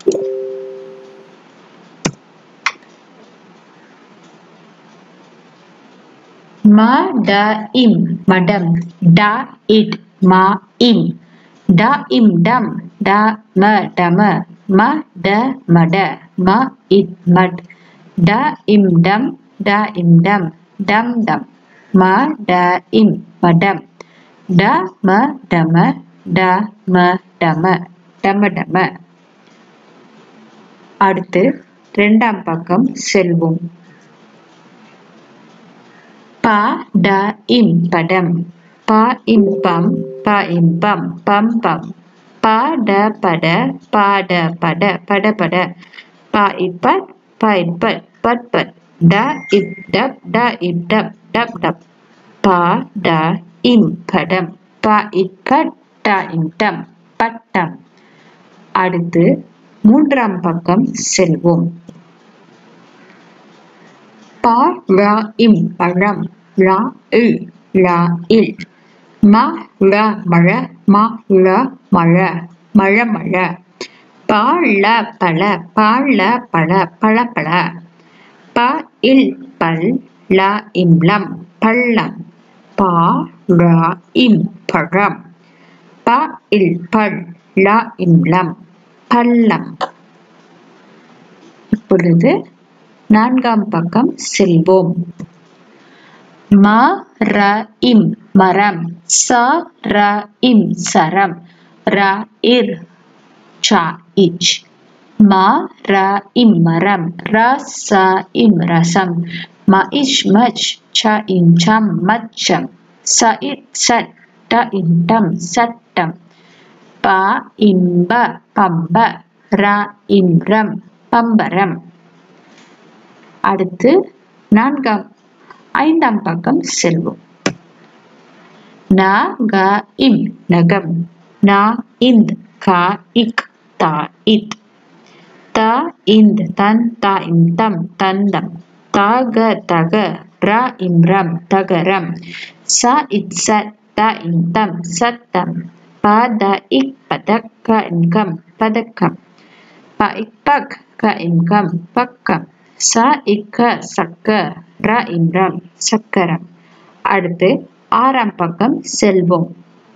ma da im madam da it ma im da im dam da ma dama ma da mada ma it mad da im dam da im dam dam dam ma da im madam da ma dama da ma dama டம டம அடுத்து இரண்டாம் பக்கம் செல்வோம் பா ட இம் படம் பா இம் பம் பா இம் பம் பம் பம் பா ட பட பா ட பட பட பட பா இப்பட் பா இப்பட் பட் பட் ட இப் டப் ட இப் டப் டப் டப் பா ட இம் படம் பா இப்பட் ட இம் டம் பட்டம் அடுத்து மூன்றாம் பக்கம் செல்வோம் பா ரா இம் பழம் ரா இல் ரா இல் ம ர மழ ம ர மழ மழ மழ பா ல பழ பா ல பழ பழ பழ ப இல் பல் ல இம்லம் பள்ளம் பா ரா இம் பழம் ப இல் பல் ல இம்லம் பள்ளம் இப்பொழுது நான்காம் பக்கம் செல்வோம் ம ர இம் மரம் ச ர இம் சரம் ர இர் ச இச் ம ர இம் மரம் ர ச இம் ரசம் ம இஷ் மச் ச இம் சம் மச்சம் ச இட் சட் ட இம் டம் சட்டம் ப இம்ப பம்ப ர இம் ரம் பம்பரம் அடுத்து நான்காம் ஐந்தாம் பக்கம் செல்வோம் ந க இம் நகம் ந இந்த் க இக் த இத் த இந்த் தன் த இம் தம் தந்தம் த க தக ர இம் ரம் தகரம் ச இத் சட் த இம் தம் சத்தம் ப த இக் பதக் க இம் கம் பதக்கம் ப இக் பக் க இம் கம் பக்கம் ச இக்க சக்க ர இம் ரம் சக்கரம் அடுத்து ஆறாம் பக்கம் செல்வோம்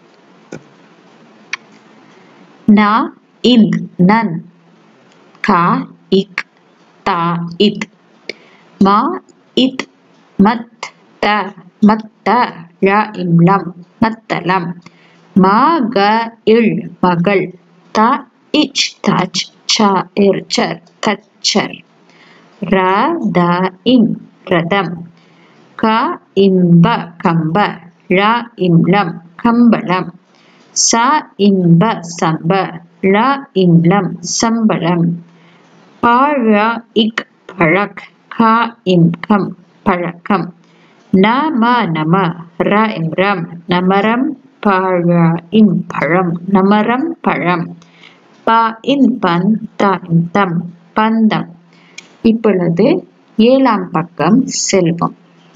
ந இந்த் நன் க இக் த இத் ம இத் மத் த மத்த ர இம் லம் மத்தலம் ம க இல் மகள் த இச் தச் ச இர் சர் கச்சர் ர த இம் ரதம் க இம்ப கம்ப ர இம்லம் கம்பளம் ச இம்ப சம்ப ல இம்லம் சம்பளம் ப ர இக் பழக் க இம் கம் பழக்கம் ந ம நம ர இம் ரம் நமரம் ப ர இம் பழம் நமரம் பழம் ப இன் பன் த இம் தம் பந்தம் இப்பொழுது ஏழாம் பக்கம் செல்வோம்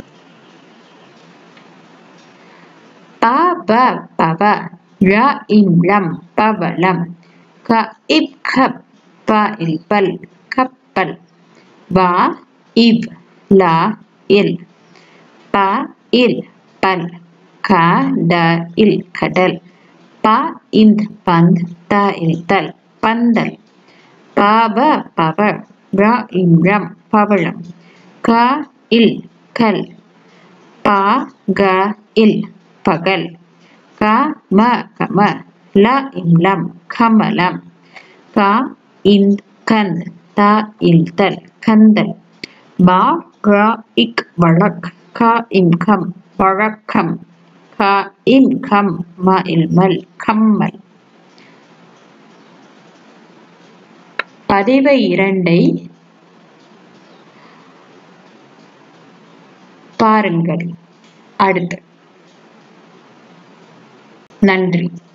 ப ப பவ ர இம் லம் பவளம் க இப் கப் ப இல் பல் கப்பல் வ இவ் ல இல் ப இல் பல் க ட இல் கடல் ப இந்த் பந்த் த இல் தல் பந்தல் பவ பவ ர இம் ரம் பவளம் க இல் கல் ப க இல் பகல் க ம கம ல இம் லம் கமலம் க இந்த் கந்த் த இல் தல் கந்தல் ப ர இக் வழக் க இம் கம் வழக்கம் க இம் கம் ம இல் மல் கம்மல் பதிவை இரண்டை பாருங்கள் அடுத்து நன்றி